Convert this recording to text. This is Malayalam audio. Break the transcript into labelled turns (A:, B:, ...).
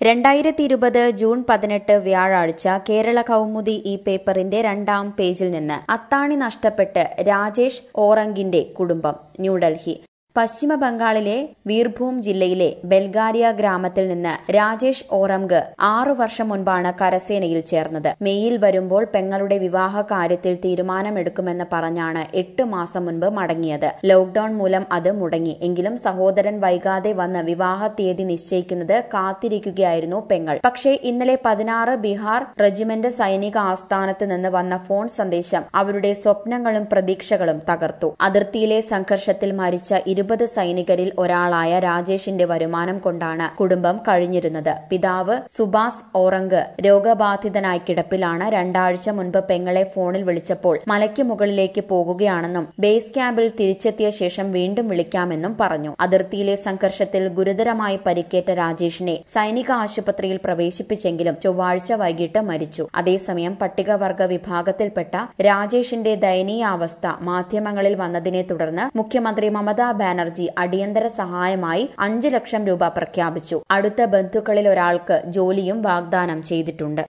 A: രണ്ടായിരത്തി ഇരുപത് ജൂൺ പതിനെട്ട് വ്യാഴാഴ്ച കേരള കൗമുദി ഈ പേപ്പറിന്റെ രണ്ടാം പേജിൽ നിന്ന് അത്താണി നഷ്ടപ്പെട്ട് രാജേഷ് ഓറങ്കിന്റെ കുടുംബം ന്യൂഡൽഹി പശ്ചിമ ബംഗാളിലെ വീർഭൂം ജില്ലയിലെ ബെൽഗാരിയ ഗ്രാമത്തിൽ നിന്ന് രാജേഷ് ഓറംഗ് ആറു വർഷം മുൻപാണ് കരസേനയിൽ ചേർന്നത് മെയ്യിൽ വരുമ്പോൾ പെങ്ങളുടെ വിവാഹ കാര്യത്തിൽ തീരുമാനമെടുക്കുമെന്ന് പറഞ്ഞാണ് എട്ട് മാസം മുൻപ് മടങ്ങിയത് ലോക്ഡൌൺ മൂലം അത് മുടങ്ങി എങ്കിലും സഹോദരൻ വൈകാതെ വന്ന് വിവാഹ തീയതി നിശ്ചയിക്കുന്നത് കാത്തിരിക്കുകയായിരുന്നു പെങ്ങൾ പക്ഷേ ഇന്നലെ പതിനാറ് ബീഹാർ റെജിമെന്റ് സൈനിക ആസ്ഥാനത്ത് നിന്ന് വന്ന ഫോൺ സന്ദേശം അവരുടെ സ്വപ്നങ്ങളും പ്രതീക്ഷകളും തകർത്തു അതിർത്തിയിലെ സംഘർഷത്തിൽ മരിച്ച ഇരുപത് സൈനികരിൽ ഒരാളായ രാജേഷിന്റെ വരുമാനം കൊണ്ടാണ് കുടുംബം കഴിഞ്ഞിരുന്നത് പിതാവ് സുബാസ് ഓറങ്ക് രോഗബാധിതനായി കിടപ്പിലാണ് രണ്ടാഴ്ച മുൻപ് പെങ്ങളെ ഫോണിൽ വിളിച്ചപ്പോൾ മലയ്ക്ക് മുകളിലേക്ക് പോകുകയാണെന്നും ബേസ് ക്യാമ്പിൽ തിരിച്ചെത്തിയ ശേഷം വീണ്ടും വിളിക്കാമെന്നും പറഞ്ഞു അതിർത്തിയിലെ സംഘർഷത്തിൽ ഗുരുതരമായി പരിക്കേറ്റ രാജേഷിനെ സൈനിക ആശുപത്രിയിൽ പ്രവേശിപ്പിച്ചെങ്കിലും ചൊവ്വാഴ്ച വൈകിട്ട് മരിച്ചു അതേസമയം പട്ടികവർഗ വിഭാഗത്തിൽപ്പെട്ട രാജേഷിന്റെ ദയനീയാവസ്ഥ മാധ്യമങ്ങളിൽ വന്നതിനെ തുടർന്ന് മുഖ്യമന്ത്രി മമതാ ബാനർജി അടിയന്തര സഹായമായി അഞ്ചു ലക്ഷം രൂപ പ്രഖ്യാപിച്ചു അടുത്ത ബന്ധുക്കളിൽ ഒരാൾക്ക് ജോലിയും വാഗ്ദാനം ചെയ്തിട്ടുണ്ട്